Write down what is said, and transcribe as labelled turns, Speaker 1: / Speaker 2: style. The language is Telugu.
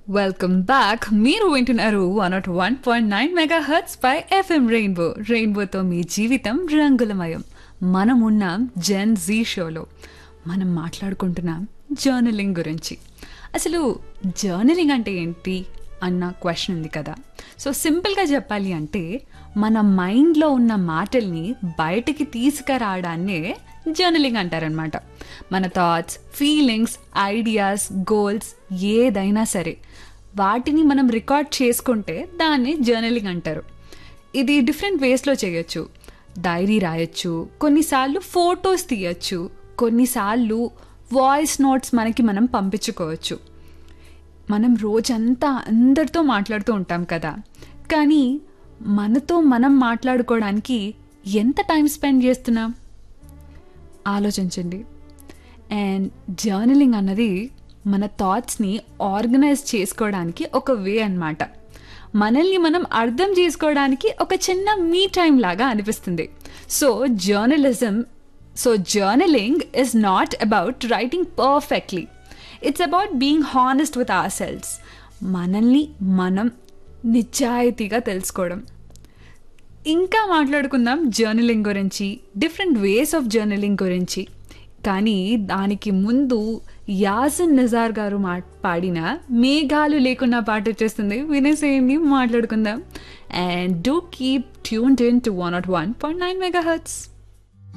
Speaker 1: వెల్కమ్ బ్యాక్ మీరు వింటున్నారు one nought one point nine megahertz పై ఎఫ్ఎం రెయిన్బో రెయిన్బోతో మీ జీవితం రంగులమయం మనం ఉన్నాం జెన్ జీ షోలో మనం మాట్లాడుకుంటున్నాం జర్నలింగ్ గురించి అసలు జర్నలింగ్ అంటే ఏంటి అన్న క్వశ్చన్ ఉంది కదా సో సింపుల్గా చెప్పాలి అంటే మన మైండ్లో ఉన్న మాటల్ని బయటికి తీసుకురావడాన్నే జర్నలింగ్ అంటారనమాట మన థాట్స్ ఫీలింగ్స్ ఐడియాస్ గోల్స్ ఏదైనా సరే వాటిని మనం రికార్డ్ చేసుకుంటే దాన్ని జర్నలింగ్ అంటారు ఇది డిఫరెంట్ వేస్లో చేయొచ్చు డైరీ రాయొచ్చు కొన్నిసార్లు ఫొటోస్ తీయచ్చు కొన్నిసార్లు వాయిస్ నోట్స్ మనకి మనం పంపించుకోవచ్చు మనం రోజంతా అందరితో మాట్లాడుతూ ఉంటాం కదా కానీ మనతో మనం మాట్లాడుకోవడానికి ఎంత టైం స్పెండ్ చేస్తున్నాం ఆలోచించండి అండ్ జర్నలింగ్ అన్నది మన థాట్స్ని ఆర్గనైజ్ చేసుకోవడానికి ఒక వే అన్నమాట మనల్ని మనం అర్థం చేసుకోవడానికి ఒక చిన్న మీ టైం లాగా అనిపిస్తుంది so journalism so journaling is not about writing perfectly it's about being honest with ourselves మనల్ని మనం నిజాయితీగా తెలుసుకోవడం ఇంకా మాట్లాడుకుందాం జర్నలింగ్ గురించి డిఫరెంట్ వేస్ ఆఫ్ జర్నలింగ్ గురించి కానీ దానికి ముందు యాసన్ నిజార్ గారు మా పాడిన మేఘాలు లేకున్నా పాట వచ్చేస్తుంది వినేసేయండి మాట్లాడుకుందాం and do keep tuned in to one nought one point nine mega hurts